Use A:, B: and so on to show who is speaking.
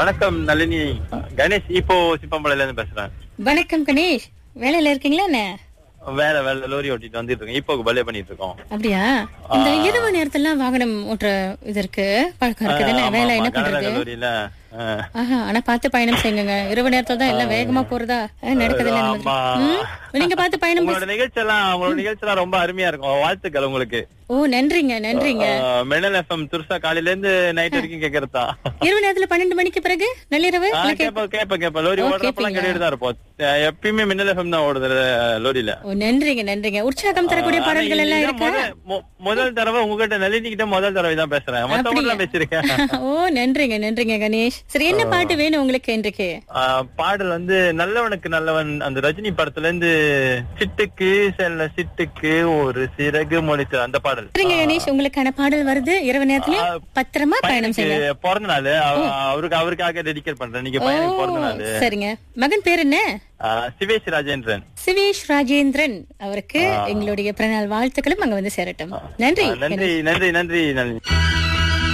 A: வணக்கம் நளினி கணேஷ் இப்போ சிப்பம்பளையில இருந்து பேசுறேன்
B: வணக்கம் கணேஷ் வேலையில இருக்கீங்களா என்ன
A: வேலை வேலை லோரி ஓட்டிட்டு வந்துட்டு இருக்கோம் இப்போ பலே பண்ணிட்டு இருக்கோம்
B: அப்படியா இந்த இரவு நேரத்துல வாகனம் ஓட்டுற இது இருக்கு பழக்கம் இருக்கு தானே
A: ஆமா,
B: வேலை
A: ஆமா,
B: என்ன
A: கனரக
B: பண்றது
A: லோரியில ஆ.
B: ஆஹா ஆனா பார்த்து பயணம் செய்யுங்க இரவு நேரத்துல தான் எல்லாம் வேகமா போறதா அஹ், நடக்குதுல்ல இந்த மாதிரி.
A: ஆமா.
B: ம்? நீங்க பார்த்து பயணம்
A: உங்களோட நிகழ்ச்சியெல்லாம் உங்களோட நிகழ்ச்சியெல்லாம் ரொம்ப அருமையா இருக்கும் வாழ்த்துக்கள் உங்களுக்கு
B: ஓ நன்றிங்க நன்றிங்க
A: மெனல் எஃப்எம் துர்சா காலையில இருந்து நைட் வரைக்கும் கேக்குறதா
B: இரவு நேரத்துல பன்னெண்டு மணிக்கு பிறகு நள்ளிரவு
A: ஆ,
B: இல்ல கே-
A: கேப்ப கேப்ப கேப்ப லோரி
B: ஓ,
A: ஓடுறப்பெல்லாம்
B: கேப்பீங்களா?
A: கேட்டுட்டு தான் இருப்போம் அஹ், எப்பயுமே மின்னல் எஃப்எம் தான் ஓடுது அஹ், லோரியில
B: ஓ நன்றிங்க நன்றிங்க உற்சாகம் தரக்கூடிய
A: ஆனா,
B: பாடல்கள் எல்லாம்
A: இதுதான்
B: இருக்கா
A: முத- மு- முதல் தடவை உங்ககிட்ட நளினி கிட்ட முதல் தடவை தான் பேசுறேன் மத்தவங்க பேசிருக்கேன்
B: ஓ நன்றிங்க நன்றிங்க கணேஷ் சரி என்ன பாட்டு வேணும் உங்களுக்கு இன்றைக்கு
A: ஆ, பாடல் வந்து நல்லவனுக்கு நல்லவன் அந்த ரஜினி படத்துல இருந்து சிட்டுக்கு செல்ல சிட்டுக்கு ஒரு சிறகு மொழிச்சு அந்த பாடல்
B: சரிங்க கணேஷ் உங்களுக்கான பாடல் வருது இரவு நேரத்துல
A: ஆ,
B: பத்திரமா பயணம்
A: பையனுக்கு
B: செய்யுங்க
A: பிறந்த நாள் அவ- அவருக்கு அவருக்காக டெடிகேட் பண்றேன் நீங்க
B: ஓ
A: பையனுக்கு பிறந்த நாள்
B: சரிங்க மகன் பேர் என்ன
A: ஆ, சிவேஷ் ராஜேந்திரன்
B: சிவேஷ் ராஜேந்திரன் அவருக்கு எங்களுடைய பிறநாள் வாழ்த்துக்களும் அங்க வந்து சேரட்டும் நன்றி
A: ஆ, நன்றி நன்றி நன்றி நன்றி